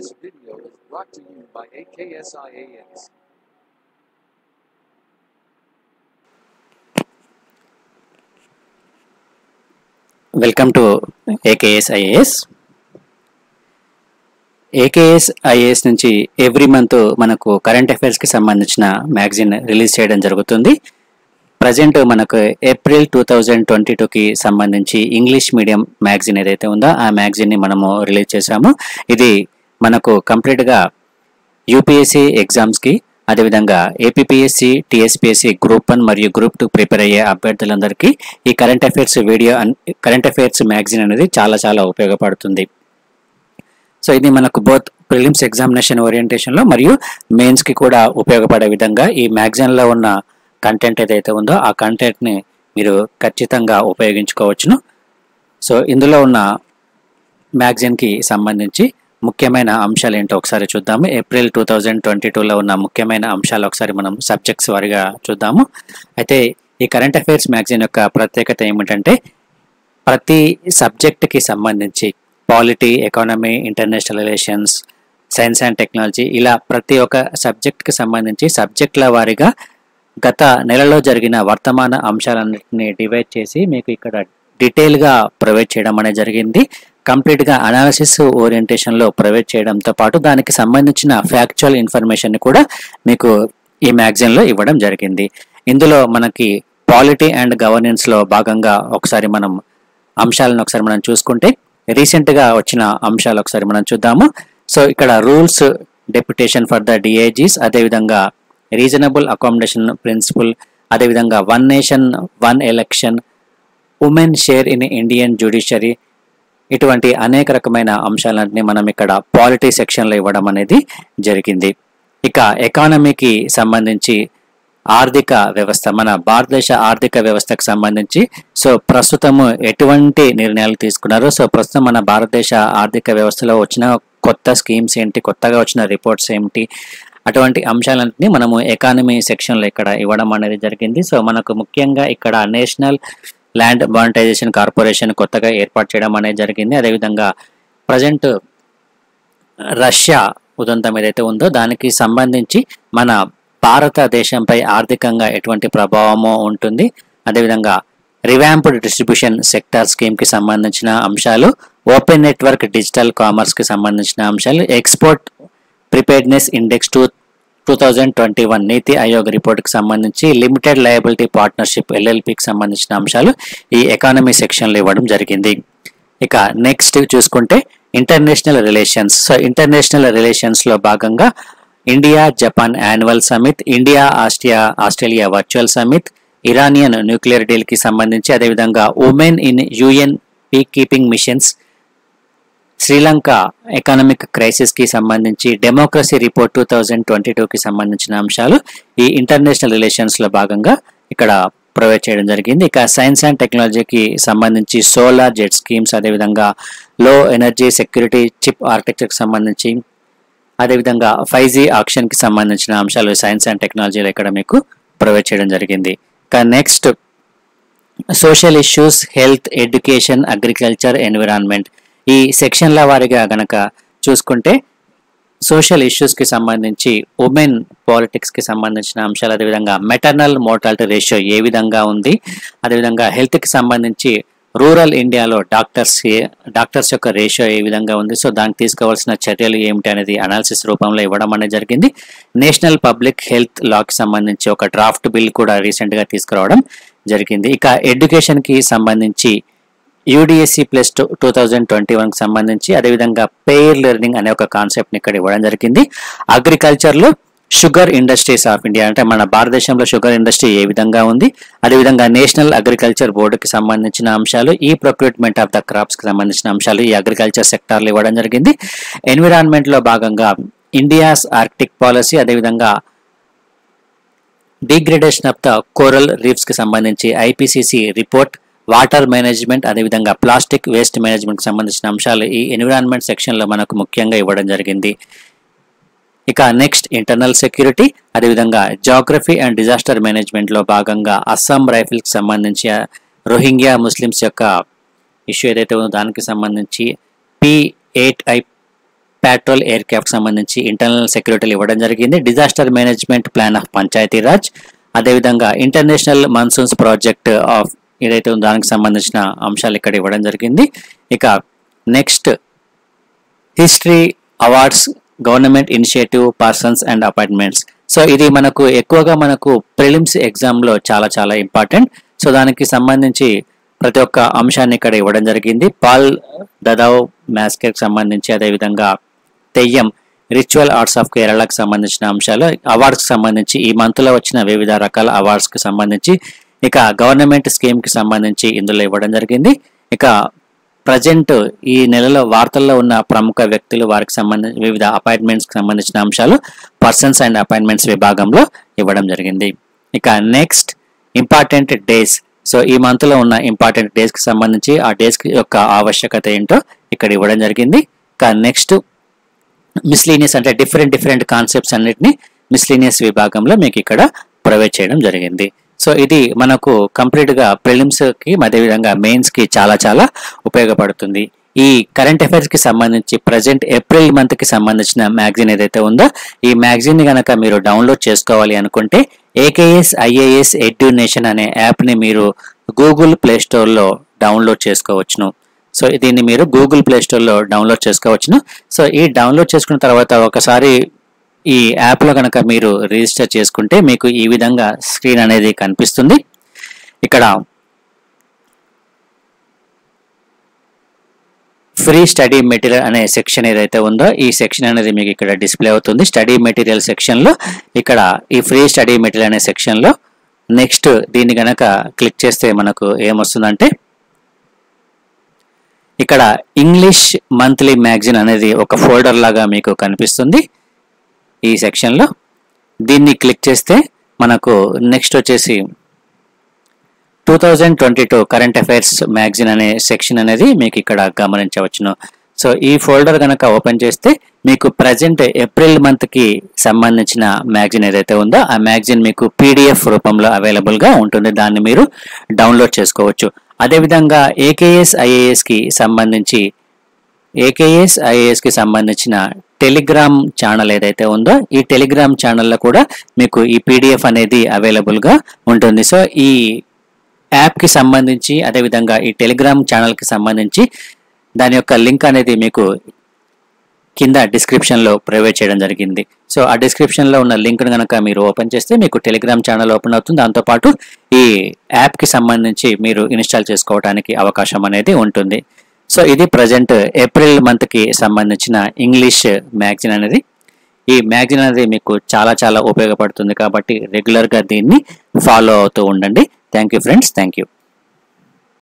This video is brought to you by AKSIAS. Welcome to AKS IAS AKS IAS నుంచి every month మనకు current అఫైర్స్కి సంబంధించిన magazine release చేయడం జరుగుతుంది present మనకు ఏప్రిల్ టూ థౌజండ్ ట్వంటీ టూకి సంబంధించి ఇంగ్లీష్ మీడియం మ్యాగజైన్ ఏదైతే ఉందో ఆ మ్యాగజైన్ని మనము రిలీజ్ చేశాము ఇది మనకు కంప్లీట్గా యూపీఎస్సీ ఎగ్జామ్స్కి అదేవిధంగా ఏపీపీఎస్సి టీఎస్పీఎస్సి గ్రూప్ వన్ మరియు గ్రూప్ టూ ప్రిపేర్ అయ్యే అభ్యర్థులందరికీ ఈ current affairs video current affairs magazine అనేది చాలా చాలా ఉపయోగపడుతుంది సో ఇది మనకు బోత్ ప్రిలిమ్స్ ఎగ్జామినేషన్ ఓరియంటేషన్లో మరియు మెయిన్స్కి కూడా ఉపయోగపడే విధంగా ఈ మ్యాగజైన్లో ఉన్న కంటెంట్ ఏదైతే ఉందో ఆ కంటెంట్ని మీరు ఖచ్చితంగా ఉపయోగించుకోవచ్చును సో ఇందులో ఉన్న మ్యాగజైన్కి సంబంధించి ముఖ్యమైన అంశాలు ఏంటో ఒకసారి చూద్దాము ఏప్రిల్ టూ థౌజండ్ ట్వంటీ టూలో ఉన్న ముఖ్యమైన అంశాలు ఒకసారి మనం సబ్జెక్ట్స్ వారిగా చూద్దాము అయితే ఈ కరెంట్ అఫైర్స్ మ్యాగజైన్ యొక్క ప్రత్యేకత ఏమిటంటే ప్రతి సబ్జెక్ట్కి సంబంధించి polity economy international relations science and technology ఇలా ప్రతి ఒక్క సబ్జెక్ట్కి సంబంధించి సబ్జెక్టుల వారీగా గత నెలలో జరిగిన వర్తమాన అంశాలన్నింటినీ డివైడ్ చేసి మీకు ఇక్కడ డీటెయిల్గా ప్రొవైడ్ చేయడం అనేది జరిగింది కంప్లీట్గా అనాలిసిస్ ఓరియంటేషన్లో ప్రొవైడ్ చేయడంతో పాటు దానికి సంబంధించిన ఫ్యాక్చువల్ ఇన్ఫర్మేషన్ కూడా మీకు ఈ మ్యాగజైన్లో ఇవ్వడం జరిగింది ఇందులో మనకి పాలిటీ అండ్ గవర్నెన్స్లో భాగంగా ఒకసారి మనం అంశాలను ఒకసారి మనం చూసుకుంటే రీసెంట్గా వచ్చిన అంశాలు ఒకసారి మనం చూద్దాము సో ఇక్కడ rules deputation for the DIGs అదేవిధంగా రీజనబుల్ అకామిడేషన్ ప్రిన్సిపల్ అదేవిధంగా one nation one election women share in Indian judiciary ఇటువంటి అనేక రకమైన అంశాలన్నీ మనం ఇక్కడ పాలిటీ సెక్షన్లో ఇవ్వడం అనేది జరిగింది ఇక ఎకానమీకి సంబంధించి ఆర్థిక వ్యవస్థ మన భారతదేశ ఆర్థిక వ్యవస్థకు సంబంధించి సో ప్రస్తుతము ఎటువంటి నిర్ణయాలు తీసుకున్నారు సో ప్రస్తుతం మన భారతదేశ ఆర్థిక వ్యవస్థలో వచ్చిన కొత్త స్కీమ్స్ ఏంటి కొత్తగా వచ్చిన రిపోర్ట్స్ ఏమిటి అటువంటి అంశాలన్నింటినీ మనము ఎకానమీ సెక్షన్లో ఇక్కడ ఇవ్వడం అనేది జరిగింది సో మనకు ముఖ్యంగా ఇక్కడ నేషనల్ ల్యాండ్ మానిటైజేషన్ కార్పొరేషన్ కొత్తగా ఏర్పాటు చేయడం అనేది జరిగింది అదేవిధంగా ప్రజెంట్ రష్యా ఉదంతం ఏదైతే ఉందో దానికి సంబంధించి మన భారతదేశంపై ఆర్థికంగా ఎటువంటి ప్రభావము ఉంటుంది అదేవిధంగా రివాంప్డ్ డిస్ట్రిబ్యూషన్ సెక్టార్ స్కీమ్కి సంబంధించిన అంశాలు ఓపెన్ నెట్వర్క్ డిజిటల్ కామర్స్కి సంబంధించిన అంశాలు export preparedness index two two thousand twenty one NITI Aayog రిపోర్ట్కి సంబంధించి లిమిటెడ్ లయబిలిటీ పార్ట్నర్షిప్ ఎల్ఎల్పికి సంబంధించిన అంశాలు ఈ ఎకానమీ సెక్షన్లో ఇవ్వడం జరిగింది ఇక నెక్స్ట్ చూసుకుంటే ఇంటర్నేషనల్ రిలేషన్స్ సో ఇంటర్నేషనల్ రిలేషన్స్లో భాగంగా India Japan annual summit India Austria Australia virtual summit Iranian nuclear డీల్కి సంబంధించి అదేవిధంగా women in UN peacekeeping missions Sri Lanka economic క్రైసిస్కి సంబంధించి democracy report two thousand twenty టూకి సంబంధించిన అంశాలు ఈ ఇంటర్నేషనల్ రిలేషన్స్లో భాగంగా ఇక్కడ ప్రొవైడ్ చేయడం జరిగింది ఇక సైన్స్ అండ్ టెక్నాలజీకి సంబంధించి సోలార్ జెట్ స్కీమ్స్ అదేవిధంగా లో ఎనర్జీ సెక్యూరిటీ చిప్ ఆర్కిటెక్చర్కి సంబంధించి అదేవిధంగా ఫైవ్ జీ ఆప్షన్కి సంబంధించిన అంశాలు సైన్స్ అండ్ టెక్నాలజీలో ఇక్కడ మీకు ప్రొవైడ్ చేయడం జరిగింది ఇక next social issues health education agriculture environment ఈ సెక్షన్ల వారిగా గనక చూసుకుంటే సోషల్ ఇష్యూస్కి సంబంధించి ఉమెన్ పాలిటిక్స్కి సంబంధించిన అంశాలు అదేవిధంగా మెటర్నల్ మోర్టాలిటీ రేషియో ఏ విధంగా ఉంది అదేవిధంగా హెల్త్కి సంబంధించి రూరల్ ఇండియాలో డాక్టర్స్ డాక్టర్స్ యొక్క రేషియో ఏ విధంగా ఉంది సో దానికి తీసుకోవాల్సిన చర్యలు ఏమిటి అనేది అనాలిసిస్ రూపంలో ఇవ్వడం అనేది జరిగింది నేషనల్ పబ్లిక్ హెల్త్ లాకి సంబంధించి ఒక డ్రాఫ్ట్ బిల్ కూడా రీసెంట్గా తీసుకురావడం జరిగింది ఇక ఎడ్యుకేషన్కి సంబంధించి UDISE plus two two thousand twenty వన్కి సంబంధించి అదేవిధంగా పెయిర్ లెర్నింగ్ అనే ఒక కాన్సెప్ట్ని ఇక్కడ ఇవ్వడం జరిగింది అగ్రికల్చర్లో షుగర్ ఇండస్ట్రీస్ ఆఫ్ ఇండియా అంటే మన భారతదేశంలో షుగర్ ఇండస్ట్రీ ఏ విధంగా ఉంది అదేవిధంగా నేషనల్ అగ్రికల్చర్ బోర్డుకి సంబంధించిన అంశాలు ఈ ప్రొక్యూట్మెంట్ ఆఫ్ ద క్రాప్స్కి సంబంధించిన అంశాలు ఈ అగ్రికల్చర్ సెక్టార్లో ఇవ్వడం జరిగింది ఎన్విరాన్మెంట్లో భాగంగా ఇండియాస్ ఆర్క్టిక్ పాలసీ అదేవిధంగా డిగ్రేడేషన్ ఆఫ్ ద కోరల్ రీఫ్స్కి సంబంధించి ఐపీసీసీ రిపోర్ట్ వాటర్ మేనేజ్మెంట్ అదేవిధంగా ప్లాస్టిక్ వేస్ట్ మేనేజ్మెంట్కి సంబంధించిన అంశాలు ఈ ఎన్విరాన్మెంట్ సెక్షన్లో మనకు ముఖ్యంగా ఇవ్వడం జరిగింది ఇక నెక్స్ట్ ఇంటర్నల్ సెక్యూరిటీ అదేవిధంగా జాగ్రఫీ అండ్ డిజాస్టర్ మేనేజ్మెంట్లో భాగంగా అస్సాం రైఫిల్కి సంబంధించి రోహింగ్యా ముస్లిమ్స్ యొక్క ఇష్యూ ఏదైతే ఉందో దానికి సంబంధించి P eight I patrol aircraft సంబంధించి ఇంటర్నల్ సెక్యూరిటీలు ఇవ్వడం జరిగింది disaster management plan of Panchayati Raj అదేవిధంగా ఇంటర్నేషనల్ మన్సూన్స్ ప్రాజెక్ట్ ఆఫ్ ఏదైతే ఉందో దానికి సంబంధించిన అంశాలు ఇక్కడ ఇవ్వడం జరిగింది ఇక next history awards government initiative persons and appointments so ఇది మనకు ఎక్కువగా మనకు ప్రిలిమ్స్ ఎగ్జామ్లో చాలా చాలా ఇంపార్టెంట్ సో దానికి సంబంధించి ప్రతి ఒక్క అంశాన్ని ఇక్కడ ఇవ్వడం జరిగింది పాల్ దదావ్ మ్యాస్కేర్కి సంబంధించి అదేవిధంగా తెయ్యం రిచువల్ ఆర్ట్స్ ఆఫ్ కేరళకు సంబంధించిన అంశాలు అవార్డ్స్కి సంబంధించి ఈ మంత్లో వచ్చిన వివిధ రకాల అవార్డ్స్కి సంబంధించి ఇక గవర్నమెంట్ స్కీమ్కి సంబంధించి ఇందులో ఇవ్వడం జరిగింది ఇక ప్రజెంట్ ఈ నెలలో వార్తల్లో ఉన్న ప్రముఖ వ్యక్తులు వారికి సంబంధించి వివిధ అపాయింట్మెంట్స్కి సంబంధించిన అంశాలు పర్సన్స్ అండ్ అపాయింట్మెంట్స్ విభాగంలో ఇవ్వడం జరిగింది ఇక నెక్స్ట్ ఇంపార్టెంట్ డేస్ సో ఈ మంత్లో ఉన్న ఇంపార్టెంట్ డేస్కి సంబంధించి ఆ డేస్ యొక్క ఆవశ్యకత ఏంటో ఇక్కడ ఇవ్వడం జరిగింది ఇక నెక్స్ట్ మిస్లీనియస్ అంటే డిఫరెంట్ డిఫరెంట్ కాన్సెప్ట్స్ అన్నిటిని మిస్లీనియస్ విభాగంలో మీకు ఇక్కడ ప్రొవైడ్ చేయడం జరిగింది సో ఇది మనకు కంప్లీట్గా ప్రిలిమ్స్కి అదేవిధంగా మెయిన్స్కి చాలా చాలా ఉపయోగపడుతుంది ఈ కరెంట్ అఫైర్స్కి సంబంధించి ప్రజెంట్ ఏప్రిల్ మంత్కి సంబంధించిన మ్యాగజైన్ ఏదైతే ఉందో ఈ మ్యాగజైన్ కనుక మీరు డౌన్లోడ్ చేసుకోవాలి అనుకుంటే ఏకేఎస్ ఐఏఎస్ ఎడ్యునేషన్ అనే యాప్ని మీరు గూగుల్ ప్లే స్టోర్లో డౌన్లోడ్ చేసుకోవచ్చును సో దీన్ని మీరు గూగుల్ ప్లే స్టోర్లో డౌన్లోడ్ చేసుకోవచ్చును సో ఈ డౌన్లోడ్ చేసుకున్న తర్వాత ఒకసారి ఈ యాప్లో కనుక మీరు రిజిస్టర్ చేసుకుంటే మీకు ఈ విధంగా స్క్రీన్ అనేది కనిపిస్తుంది ఇక్కడ ఫ్రీ స్టడీ మెటీరియల్ అనే సెక్షన్ ఏదైతే ఉందో ఈ సెక్షన్ అనేది మీకు ఇక్కడ డిస్ప్లే అవుతుంది స్టడీ మెటీరియల్ సెక్షన్లో ఇక్కడ ఈ ఫ్రీ స్టడీ మెటీరియల్ అనే సెక్షన్లో నెక్స్ట్ దీన్ని గనక క్లిక్ చేస్తే మనకు ఏమొస్తుందంటే ఇక్కడ ఇంగ్లీష్ మంత్లీ మ్యాగజైన్ అనేది ఒక ఫోల్డర్ లాగా మీకు కనిపిస్తుంది ఈ సెక్షన్లో దీన్ని క్లిక్ చేస్తే మనకు నెక్స్ట్ వచ్చేసి two thousand twenty two current affairs magazine అనే సెక్షన్ అనేది మీకు ఇక్కడ గమనించవచ్చును సో ఈ ఫోల్డర్ కనుక ఓపెన్ చేస్తే మీకు ప్రజెంట్ ఏప్రిల్ మంత్కి సంబంధించిన మ్యాగజైన్ ఏదైతే ఉందో ఆ మ్యాగజైన్ మీకు పీడిఎఫ్ రూపంలో అవైలబుల్గా ఉంటుంది దాన్ని మీరు డౌన్లోడ్ చేసుకోవచ్చు అదేవిధంగా ఏకేఎస్ ఐఏఎస్కి సంబంధించి ఏకేఎస్ ఐఏఎస్కి సంబంధించిన టెలిగ్రామ్ ఛానల్ ఏదైతే ఉందో ఈ టెలిగ్రామ్ ఛానల్లో కూడా మీకు ఈ పీడిఎఫ్ అనేది అవైలబుల్గా ఉంటుంది సో ఈ యాప్కి సంబంధించి అదేవిధంగా ఈ టెలిగ్రామ్ ఛానల్కి సంబంధించి దాని యొక్క లింక్ అనేది మీకు కింద డిస్క్రిప్షన్లో ప్రొవైడ్ చేయడం జరిగింది సో ఆ డిస్క్రిప్షన్లో ఉన్న లింక్ను కనుక మీరు ఓపెన్ చేస్తే మీకు టెలిగ్రామ్ ఛానల్ ఓపెన్ అవుతుంది దాంతోపాటు ఈ యాప్కి సంబంధించి మీరు ఇన్స్టాల్ చేసుకోవడానికి అవకాశం అనేది ఉంటుంది సో ఇది ప్రజెంట్ ఏప్రిల్ మంత్కి సంబంధించిన ఇంగ్లీష్ మ్యాగజైన్ అనేది ఈ మ్యాగజైన్ అనేది మీకు చాలా చాలా ఉపయోగపడుతుంది కాబట్టి రెగ్యులర్గా దీన్ని ఫాలో అవుతూ ఉండండి thank you friends thank you